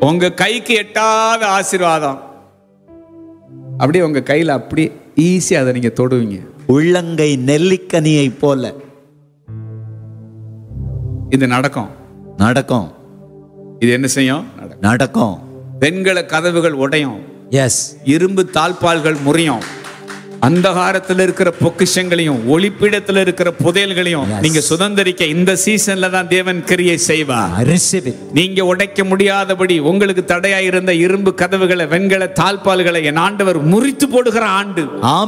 உங்க கைக்கு எட்டாத ஆசீர்வாதம் அப்படியே உங்க கையில அப்படியே ஈஸியா அதை நீங்க தொடுவீங்க உள்ளங்கை நெல்லிக்கனியை போல இது நடக்கும் நடக்கும் இது என்ன செய்யும் நடக்கும் நடக்கும் வெண்கல கதவுகள் உடையும் எஸ் இரும்பு தாழ்பால்கள் முறியும் அந்தகாரத்தில் இருக்கிற பொக்கிஷங்களையும் ஒளிப்பிடத்தில் இருக்கிற புதையல்களையும் Yes. நீங்க சுதந்திரிக்க இந்த சீசன்ல தான் தேவன் கிரியை செய்வார் I receive it. நீங்க உடைக்க முடியாதபடி உங்களுக்கு தடையா இருந்த இரும்பு கதவுகளை வெண்கல தாழ்பால்களை என் ஆண்டவர் முறித்து போடுகிற ஆண்டு ஆமென்